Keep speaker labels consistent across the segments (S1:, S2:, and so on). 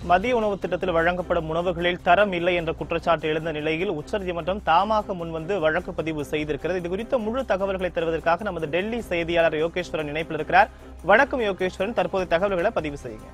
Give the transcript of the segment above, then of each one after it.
S1: மதிய உணவு திட்டத்தில் வழங்கப்படும் உணவுகளில் தரம் இல்லை என்ற குற்றச்சாட்டு எழுந்த நிலையில் உச்சநீதிமன்றம் தாமாக முன்வந்து வழக்கு பதிவு செய்திருக்கிறது இது குறித்த முழு தகவல்களை தருவதற்காக நமது டெல்லி செய்தியாளர் யோகேஸ்வரன் இணைப்பில் இருக்கிறார் வணக்கம் யோகேஸ்வரன் தற்போது தகவல்களை பதிவு செய்யுங்க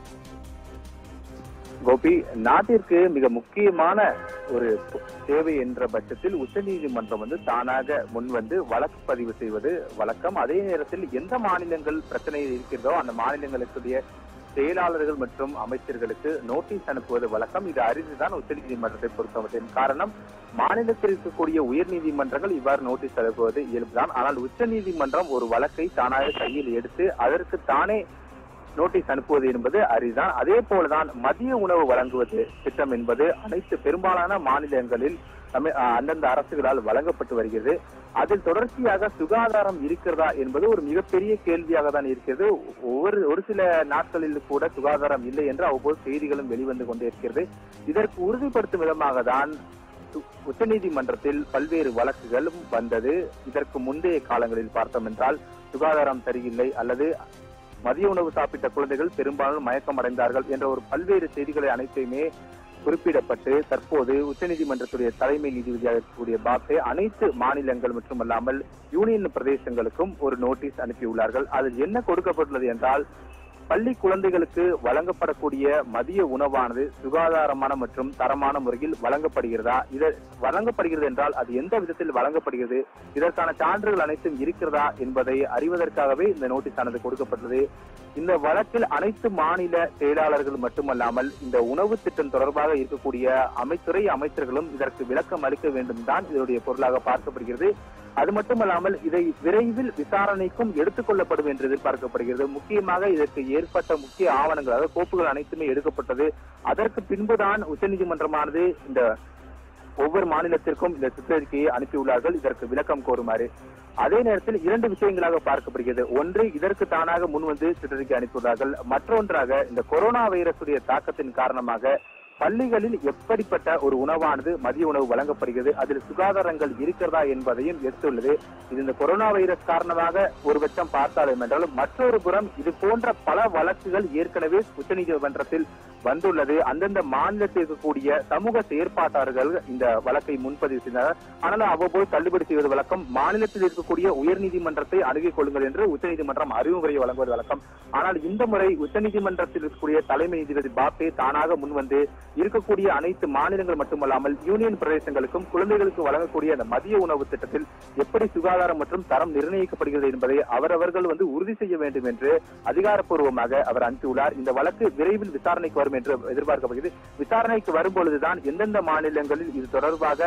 S2: கோபி நாட்டிற்கு மிக முக்கியமான ஒரு தேவை என்ற பட்சத்தில் உச்சநீதிமன்றம் வந்து தானாக முன்வந்து வழக்கு பதிவு செய்வது வழக்கம் அதே நேரத்தில் எந்த மாநிலங்கள் பிரச்சனை இருக்கிறதோ அந்த மாநிலங்களுக்குரிய செயலாளர்கள் மற்றும் அமைச்சர்களுக்கு நோட்டீஸ் அனுப்புவது வழக்கம் இது அரிதுதான் உச்சநீதிமன்றத்தை பொறுத்தவரை காரணம் மாநிலத்தில் இருக்கக்கூடிய உயர் நீதிமன்றங்கள் இவ்வாறு நோட்டீஸ் அனுப்புவது இயல்புதான் ஆனால் உச்சநீதிமன்றம் ஒரு வழக்கை தானாக கையில் எடுத்து அதற்கு தானே நோட்டீஸ் அனுப்புவது என்பது அரிதான் அதே போலதான் மதிய உணவு வழங்குவது திட்டம் என்பது அனைத்து பெரும்பாலான மாநிலங்களில் தமிழ் அஹ் அந்தந்த அரசுகளால் வழங்கப்பட்டு வருகிறது அதில் தொடர்ச்சியாக சுகாதாரம் இருக்கிறதா என்பது ஒரு மிகப்பெரிய கேள்வியாக தான் இருக்கிறது ஒவ்வொரு ஒரு சில நாட்களில் கூட சுகாதாரம் இல்லை என்று அவ்வப்போது செய்திகளும் வெளிவந்து கொண்டே இருக்கிறது இதற்கு உறுதிப்படுத்தும் விதமாக தான் சு- உச்சநீதிமன்றத்தில் பல்வேறு வழக்குகளும் வந்தது இதற்கு முந்தைய காலங்களில் பார்த்தோம் என்றால் சுகாதாரம் சரியில்லை அல்லது மதிய உணவு சாப்பிட்ட குழந்தைகள் பெரும்பாலும் மயக்கம் அடைந்தார்கள் என்ற ஒரு பல்வேறு செய்திகளை அனைத்தையுமே குறிப்பிடப்பட்டு தற்போது உச்சநீதிமன்றத்துடைய தலைமை நீதிபதியாக இருக்கக்கூடிய பாப்டே அனைத்து மாநிலங்கள் மட்டுமல்லாமல் யூனியன் பிரதேசங்களுக்கும் ஒரு நோட்டீஸ் அனுப்பியுள்ளார்கள் அதில் என்ன கொடுக்கப்பட்டுள்ளது என்றால் பள்ளி குழந்தைகளுக்கு வழங்கப்படக்கூடிய மதிய உணவானது சுகாதாரமான மற்றும் தரமான முறையில் வழங்கப்படுகிறதா இது வழங்கப்படுகிறது என்றால் அது எந்த விதத்தில் வழங்கப்படுகிறது இதற்கான சான்றுகள் அனைத்தும் இருக்கிறதா என்பதை அறிவதற்காகவே இந்த நோட்டீஸ் ஆனது கொடுக்கப்பட்டது இந்த வழக்கில் அனைத்து மாநில செயலாளர்கள் மட்டுமல்லாமல் இந்த உணவு திட்டம் தொடர்பாக இருக்கக்கூடிய அமைத்துறை அமைச்சர்களும் இதற்கு விளக்கம் அளிக்க வேண்டும் தான் இதனுடைய பொருளாக பார்க்கப்படுகிறது அது மட்டுமல்லாமல் இதை விரைவில் விசாரணைக்கும் எடுத்துக் கொள்ளப்படும் என்று எதிர்பார்க்கப்படுகிறது முக்கியமாக இதற்கு ஏற்பட்ட முக்கிய ஆவணங்கள் அதாவது கோப்புகள் அனைத்துமே எடுக்கப்பட்டது அதற்கு பின்புதான் உச்சநீதிமன்றமானது இந்த ஒவ்வொரு மாநிலத்திற்கும் இந்த சுற்றறிக்கையை அனுப்பியுள்ளார்கள் இதற்கு விளக்கம் கோருமாறு அதே நேரத்தில் இரண்டு விஷயங்களாக பார்க்கப்படுகிறது ஒன்று இதற்கு தானாக முன்வந்து சுற்றறிக்கை அனுப்பியுள்ளார்கள் மற்றொன்றாக இந்த கொரோனா வைரசுடைய தாக்கத்தின் காரணமாக பள்ளிகளில் எப்படிப்பட்ட ஒரு உணவானது மதிய உணவு வழங்கப்படுகிறது அதில் சுகாதாரங்கள் இருக்கிறதா என்பதையும் எடுத்துள்ளது இது இந்த கொரோனா வைரஸ் காரணமாக ஒரு பட்சம் பார்த்தாலும் என்றாலும் மற்றொரு புறம் இது போன்ற பல வழக்குகள் ஏற்கனவே உச்சநீதிமன்றத்தில் வந்துள்ளது அந்தந்த மாநிலத்தில் இருக்கக்கூடிய சமூக செயற்பாட்டாளர்கள் இந்த வழக்கை முன்பதிவு செய்தனர் ஆனால் அவ்வப்போது தள்ளுபடி செய்வது வழக்கம் மாநிலத்தில் இருக்கக்கூடிய உயர்நீதிமன்றத்தை அணுகிக் கொள்ளுங்கள் என்று உச்சநீதிமன்றம் அறிவுமுறையை வழங்குவது வழக்கம் ஆனால் இந்த முறை உச்சநீதிமன்றத்தில் இருக்கக்கூடிய தலைமை நீதிபதி பாப்டே தானாக முன்வந்து இருக்கக்கூடிய அனைத்து மாநிலங்கள் மட்டுமல்லாமல் யூனியன் பிரதேசங்களுக்கும் குழந்தைகளுக்கு வழங்கக்கூடிய அந்த மதிய உணவு திட்டத்தில் எப்படி சுகாதாரம் மற்றும் தரம் நிர்ணயிக்கப்படுகிறது என்பதை அவரவர்கள் வந்து உறுதி செய்ய வேண்டும் என்று அதிகாரப்பூர்வமாக அவர் அனுப்பியுள்ளார் இந்த வழக்கு விரைவில் விசாரணைக்கு வரும் என்று எதிர்பார்க்கப்படுகிறது விசாரணைக்கு வரும்பொழுதுதான் எந்தெந்த மாநிலங்களில் இது தொடர்பாக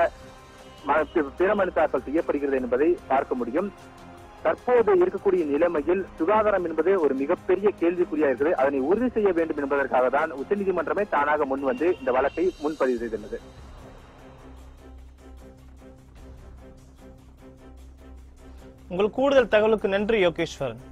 S2: ம- பி- பிற மனு தாக்கல் செய்யப்படுகிறது என்பதை பார்க்க முடியும் தற்போது இருக்கக்கூடிய நிலைமையில் சுகாதாரம் என்பது ஒரு மிகப்பெரிய கேள்விக்குறியா இருக்கிறது அதனை உறுதி செய்ய வேண்டும் என்பதற்காக தான் உச்சநீதிமன்றமே தானாக முன் வந்து இந்த வழக்கை முன்பதிவு செய்துள்ளது
S1: உங்கள் கூடுதல் தகவலுக்கு நன்றி யோகேஸ்வரன்